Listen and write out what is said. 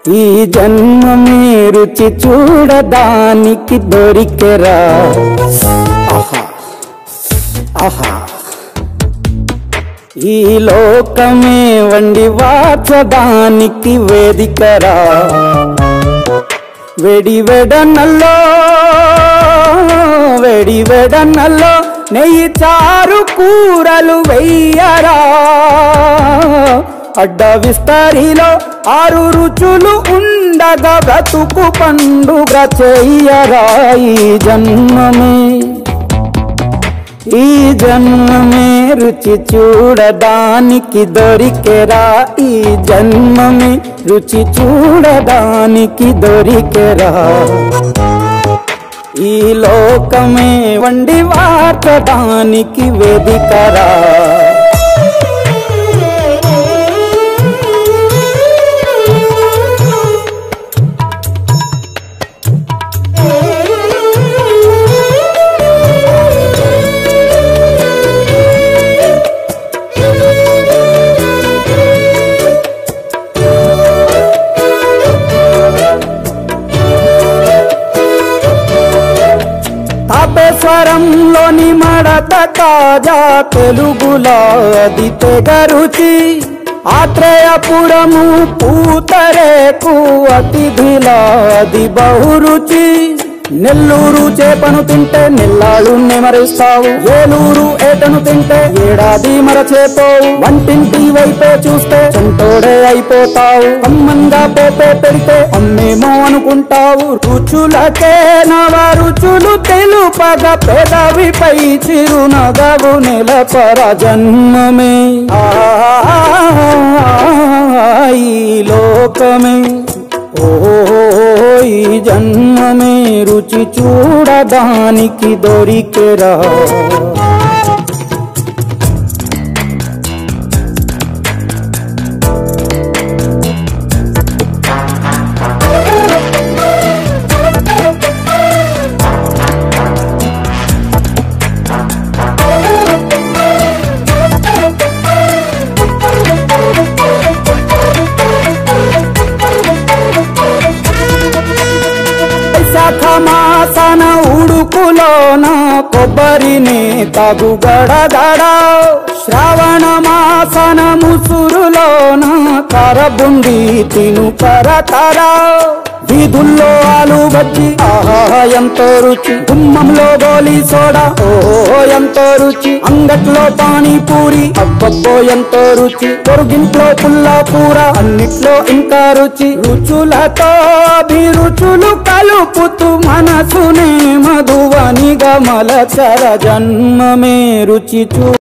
ఈ జన్మమే రుచి చూడడానికి దొరికెరా ఆహా ఆహా ఈ లోకమే వండి వాచడానికి వేదికరా వెడి వెడనల్లో వెడి వెడనల్లో నెయ్యి చారు కూరలు వెయ్యరా అడ్డ విస్తరిలో ఆరు రుచులు ఉండగా బ్రతుకు పండుగ చెయ్యరా ఈ జన్మమే ఈ జన్మమే రుచి చూడడానికి దొరికెరా ఈ జన్మమే రుచి చూడడానికి దొరికెరా ఈ లోకమే వండి వార్చడానికి వేదికరా తాపేశ్వరంలోని మడత తాజా తెలుగులో అది తెగ రుచి ఆత్రేయపురము పూతరేకు అతిథిలా అది బహురుచి నెల్లూరు చేపను తింటే నెల్లాళ్ళు నెమరిస్తావు ఏలూరు ఏటను తింటే ఏడాది మరచేపోవు వంటింటి వైపే చూస్తే చెంటోడే అయిపోతావు అమ్మంగా పోతే పెడితే అమ్మేమో అనుకుంటావు రుచులకే నవ రుచులు తెలుపగ పెదవిపై చిరునగవు నిలపర జన్మమే ఆ ఈ లోకమే ఓ ఈ జన్మమే రుచి చూడడానికి దొరికెరా వైశాఖ మాసన ఉడుకులోన కొబ్బరిని తగు గడగడ శ్రావణ మాసన ముసురులోన కరబుండి తిను కరకర వీధుల్లో ఆలు బజ్జి ఆహా ఎంతో రుచి గుమ్మంలో గోలీ సోడా ఓ ఎంతో రుచి అంగట్లో పానీపూరి అబ్బబ్బో ఎంతో రుచి పొరుగింట్లో పుల్లా కూర అన్నిట్లో ఇంకా రుచి రుచులతో అభిరుచులు కలుపుతూ మనసునే మధువనిగా మలచర జన్మమే రుచి చూ